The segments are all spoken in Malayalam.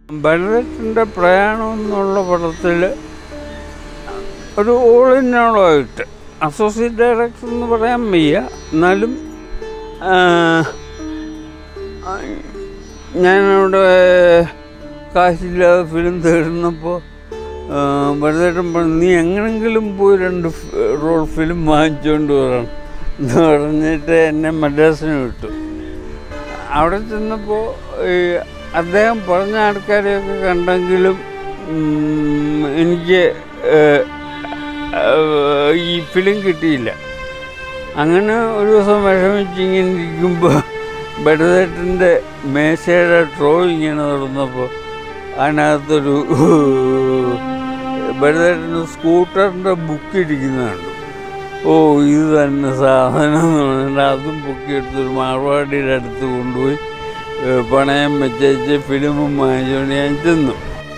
ഭരതത്തിൻ്റെ പ്രയാണം എന്നുള്ള പടത്തിൽ ഒരു ഓൾ ഇൻ ഓളായിട്ട് അസോസിയേറ്റ് ഡയറക്ടർ എന്ന് പറയാൻ വയ്യ എന്നാലും ആ, ആ, ഞാനവിടെ കാശില്ലാതെ ഫിലിം തേടുന്നപ്പോൾ ഭരതേട്ടൻ പറഞ്ഞു നീ എങ്ങനെങ്കിലും പോയി രണ്ട് റോൾ ഫിലിം വാങ്ങിച്ചുകൊണ്ട് വരണം എന്ന് പറഞ്ഞിട്ട് എന്നെ മദ്രാസിന് വിട്ടു അവിടെ ചെന്നപ്പോൾ ഈ അദ്ദേഹം പറഞ്ഞ ആൾക്കാരെയൊക്കെ കണ്ടെങ്കിലും ഉം, എനിക്ക് ഏഹ്, ഏഹ്, ഈ ഫിലിം കിട്ടിയില്ല അങ്ങനെ ഒരു ദിവസം വിഷമിച്ചിങ്ങനെ ഇരിക്കുമ്പോൾ ഭരതേട്ടൻ്റെ മേശയുടെ ഡ്രോ ഇങ്ങനെ തുറന്നപ്പോൾ അതിനകത്തൊരു ഭരതേട്ടൻ്റെ സ്കൂട്ടറിൻ്റെ ബുക്ക് ഇരിക്കുന്ന കണ്ടു ഓ ഇത് തന്നെ സാധനം എന്ന് പറഞ്ഞിട്ട് അതും പൊക്കിയെടുത്തൊരു മാർവാടിയുടെ അടുത്ത് കൊണ്ടുപോയി ഏഹ്, പണയം വെച്ചേച്ച് ഫിലിമും വാങ്ങിച്ചുകൊണ്ട് ഞാൻ ചെന്നു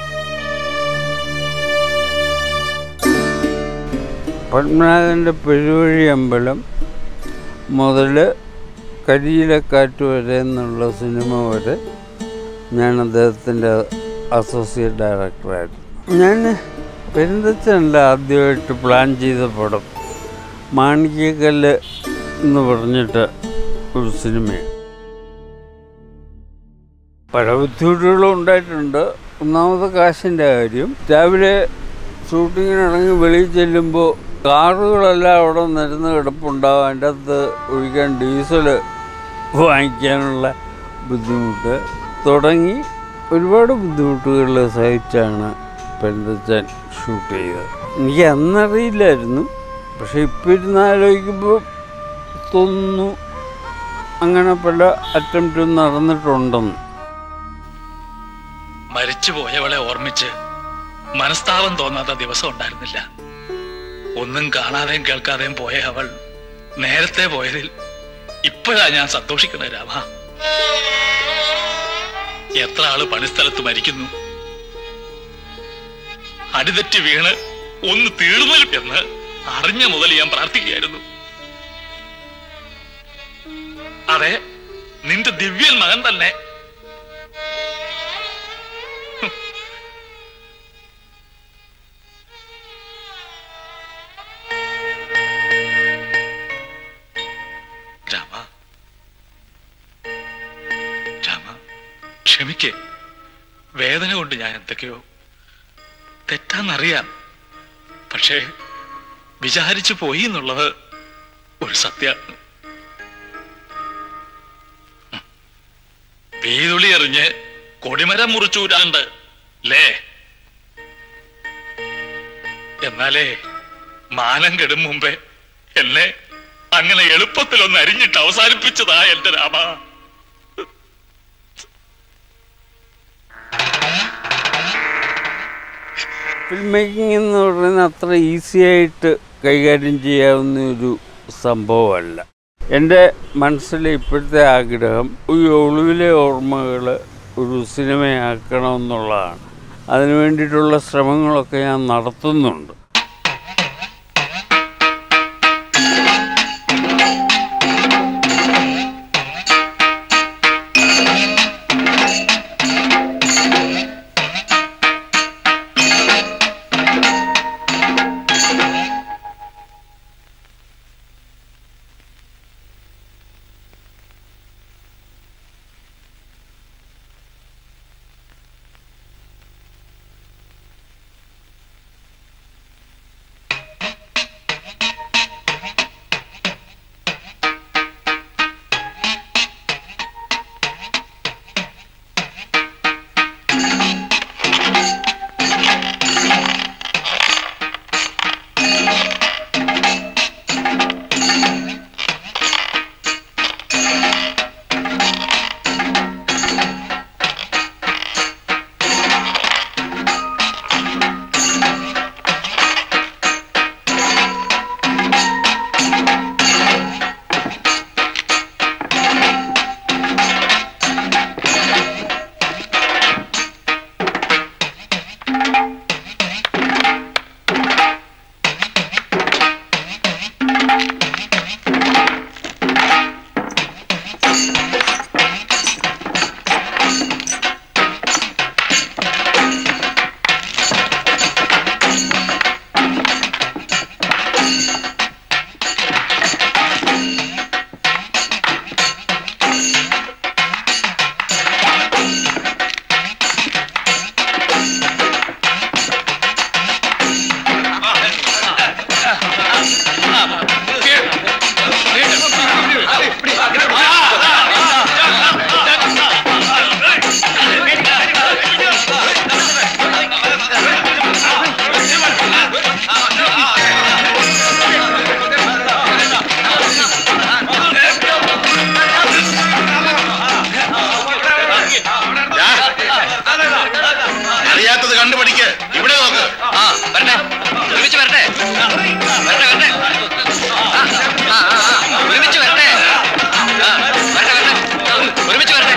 പത്മനാഭൻ്റെ പെരുവഴി അമ്പലം മുതൽ കരിയിലക്കാറ്റ് വരെ എന്നുള്ള സിനിമ വരെ ഞാൻ അദ്ദേഹത്തിൻ്റെ അസോസിയേറ്റ് ഡയറക്ടറായിരുന്നു ഞാൻ പെരുന്തച്ചനല്ല ആദ്യമായിട്ട് പ്ലാൻ ചെയ്ത പടം മാണിക്യക്കല്ല് എന്ന് പറഞ്ഞിട്ട് ഒരു സിനിമയാണ് പല ബുദ്ധിമുട്ടുകളും ഉണ്ടായിട്ടുണ്ട് ഒന്നാമത് കാശിൻ്റെ കാര്യം രാവിലെ ഷൂട്ടിങ്ങിന് ഇറങ്ങി വെളിയിൽ ചെല്ലുമ്പോൾ കാറുകളെല്ലാം അവിടെ നിരന്ന് കിടപ്പുണ്ടാവും അതിൻ്റെ അകത്ത് ഒഴിക്കാൻ ഡീസൽ വാങ്ങിക്കാനുള്ള ബുദ്ധിമുട്ട് തുടങ്ങി ഒരുപാട് ബുദ്ധിമുട്ടുകൾ സഹിച്ചാണ് പെരുന്തച്ചൻ ഷൂട്ട് ചെയ്തത് എനിക്ക് അന്നറിയില്ലായിരുന്നു പക്ഷെ ഇപ്പം ഇരുന്ന് ആലോചിക്കുമ്പോൾ തോന്നുന്നു അങ്ങനെ പല അറ്റംപ്റ്റും നടന്നിട്ടുണ്ടെന്ന് മരിച്ചുപോയവളെ ഓർമ്മിച്ച് മനസ്താപം തോന്നാത്ത ദിവസം ഉണ്ടായിരുന്നില്ല ഒന്നും കാണാതെയും കേൾക്കാതെയും പോയ അവൾ നേരത്തെ പോയതിൽ ഇപ്പോഴാ ഞാൻ സന്തോഷിക്കുന്നത് രാമ എത്ര ആള് പണിസ്ഥലത്ത് മരിക്കുന്നു അടിതെറ്റി വീണ് ഒന്ന് തീർന്നു എന്ന് അറിഞ്ഞ മുതൽ ഞാൻ പ്രാർത്ഥിക്കുകയായിരുന്നു അതെ നിന്റെ ദിവ്യൻ മകൻ തന്നെ രാമ രാമ ക്ഷമിക്കേ വേദന കൊണ്ട് ഞാൻ എന്തൊക്കെയോ തെറ്റാന്നറിയാം പക്ഷേ വിചാരിച്ചു പോയി എന്നുള്ളത് ഒരു സത്യ വീതുളി എറിഞ്ഞ് കൊടിമരം മുറിച്ചൂരാണ്ട് ലേ എന്നാലേ മാനം കെടും മുമ്പേ എന്നെ അങ്ങനെ എളുപ്പത്തിൽ ഒന്ന് അരിഞ്ഞിട്ട് അവസാനിപ്പിച്ചതാ എന്റെ രാമ ഫിലിം മേക്കിംഗ് എന്ന് പറയുന്നത് അത്ര ഈസി ആയിട്ട് കൈകാര്യം ചെയ്യാവുന്ന ഒരു സംഭവമല്ല എൻ്റെ മനസ്സിലെ ഇപ്പോഴത്തെ ആഗ്രഹം ഈ ഒളിവിലെ ഓർമ്മകൾ ഒരു സിനിമയാക്കണമെന്നുള്ളതാണ് അതിനു വേണ്ടിയിട്ടുള്ള ശ്രമങ്ങളൊക്കെ ഞാൻ നടത്തുന്നുണ്ട് കണ്ടുപിടിക്ക് ഇവിടെ നോക്ക് ആ വരട്ടെ ഒരുമിച്ച് വരട്ടെ വരട്ടെ വരട്ടെ ആ, ആ, ആ, ആ, ഒരുമിച്ച് വരട്ടെ ആ, വരട്ടെ വരട്ടെ ആ, ഒരുമിച്ച് വരട്ടെ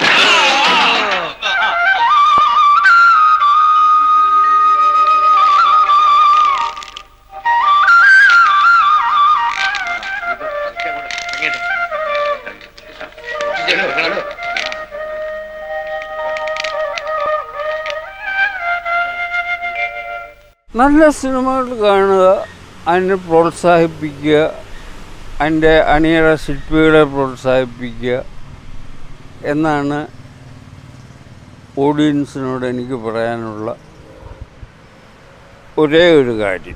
നല്ല സിനിമകൾ കാണുക അതിനെ പ്രോത്സാഹിപ്പിക്കുക അതിൻ്റെ അണിയറ ശില്പികളെ പ്രോത്സാഹിപ്പിക്കുക എന്നാണ് ഓഡിയൻസിനോട് എനിക്ക് പറയാനുള്ള ഒരേ ഒരു കാര്യം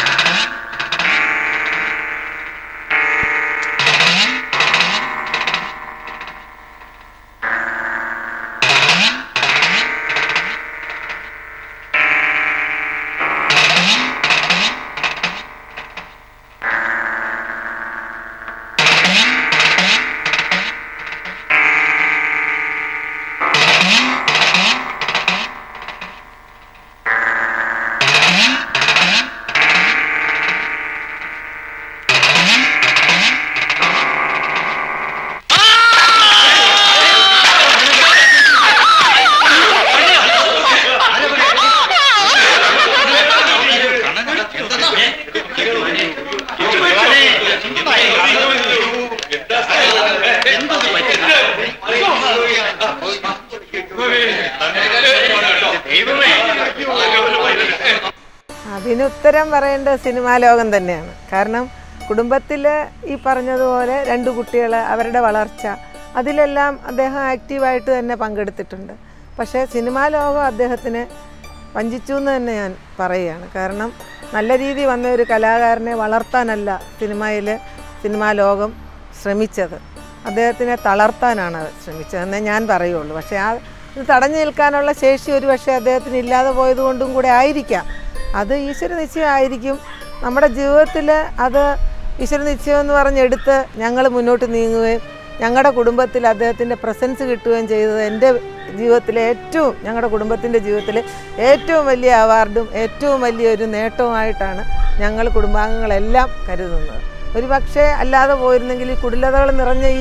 അതിന് ഉത്തരം പറയേണ്ടത് സിനിമാ ലോകം തന്നെയാണ് കാരണം കുടുംബത്തിൽ ഈ പറഞ്ഞതുപോലെ രണ്ട് കുട്ടികൾ അവരുടെ വളർച്ച അതിലെല്ലാം അദ്ദേഹം ആക്റ്റീവായിട്ട് തന്നെ പങ്കെടുത്തിട്ടുണ്ട് പക്ഷേ സിനിമാ ലോകം അദ്ദേഹത്തിന് വഞ്ചിച്ചു എന്ന് തന്നെ ഞാൻ പറയുകയാണ് കാരണം നല്ല രീതി വന്ന ഒരു കലാകാരനെ വളർത്താനല്ല സിനിമയിൽ സിനിമാ ലോകം ശ്രമിച്ചത് അദ്ദേഹത്തിനെ തളർത്താനാണ് ശ്രമിച്ചതെന്നേ ഞാൻ പറയുള്ളൂ പക്ഷേ ആ ഇത് തടഞ്ഞു നിൽക്കാനുള്ള ശേഷി ഒരു പക്ഷേ അദ്ദേഹത്തിന് ഇല്ലാതെ പോയത് കൊണ്ടും കൂടെ ആയിരിക്കാം അത് ഈശ്വര നിശ്ചയമായിരിക്കും നമ്മുടെ ജീവിതത്തിൽ അത് ഈശ്വര നിശ്ചയം എന്ന് പറഞ്ഞെടുത്ത് ഞങ്ങൾ മുന്നോട്ട് നീങ്ങുകയും ഞങ്ങളുടെ കുടുംബത്തിൽ അദ്ദേഹത്തിൻ്റെ പ്രസൻസ് കിട്ടുകയും ചെയ്തത് എൻ്റെ ജീവിതത്തിലെ ഏറ്റവും ഞങ്ങളുടെ കുടുംബത്തിൻ്റെ ജീവിതത്തിൽ ഏറ്റവും വലിയ അവാർഡും ഏറ്റവും വലിയൊരു നേട്ടവുമായിട്ടാണ് ഞങ്ങൾ കുടുംബാംഗങ്ങളെല്ലാം കരുതുന്നത് ഒരു പക്ഷേ അല്ലാതെ പോയിരുന്നെങ്കിൽ ഈ കുടിലതകൾ നിറഞ്ഞ ഈ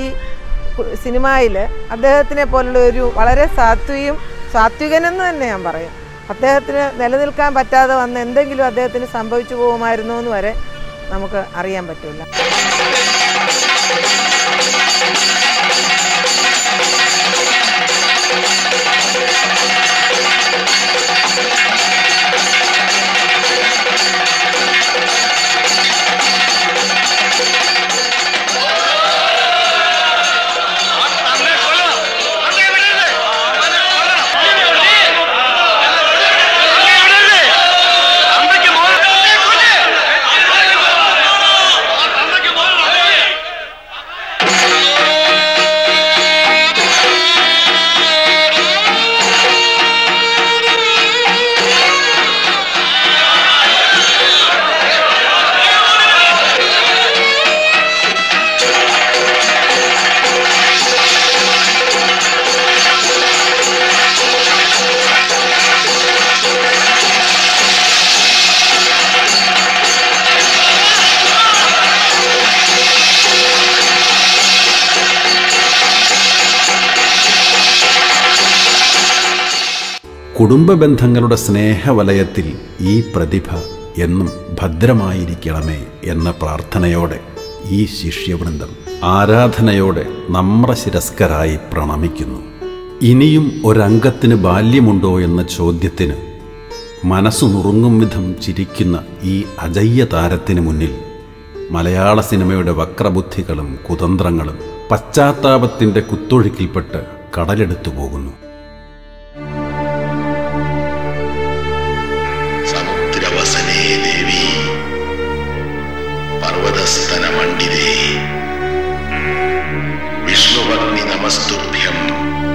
സിനിമയിൽ അദ്ദേഹത്തിനെ പോലുള്ള ഒരു വളരെ സാത്വിയും സാത്വികനെന്ന് തന്നെ ഞാൻ പറയും അദ്ദേഹത്തിന് നിലനിൽക്കാൻ പറ്റാതെ വന്ന എന്തെങ്കിലും അദ്ദേഹത്തിന് സംഭവിച്ചു പോകുമായിരുന്നോ എന്ന് വരെ നമുക്ക് അറിയാൻ പറ്റില്ല കുടുംബ ബന്ധങ്ങളുടെ സ്നേഹവലയത്തിൽ ഈ പ്രതിഭ എന്നും ഭദ്രമായിരിക്കണമേ എന്ന പ്രാർത്ഥനയോടെ ഈ ശിഷ്യവൃന്ദം ആരാധനയോടെ നമ്രശിരസ്കരായി പ്രണമിക്കുന്നു ഇനിയും ഒരംഗത്തിന് ബാല്യമുണ്ടോ എന്ന ചോദ്യത്തിന് മനസ്സു നുറുങ്ങും വിധം ചിരിക്കുന്ന ഈ അജയ്യ താരത്തിന് മുന്നിൽ മലയാള സിനിമയുടെ വക്രബുദ്ധികളും കുതന്ത്രങ്ങളും പശ്ചാത്താപത്തിൻ്റെ കുത്തൊഴുക്കിൽപ്പെട്ട് കടലെടുത്തു പോകുന്നു സമുദ്രവസനേ ദേവി പർവതസ്തന മണ്ഡിതേ വിഷ്ണുഭഗ്നി നമസ്തുഭ്യം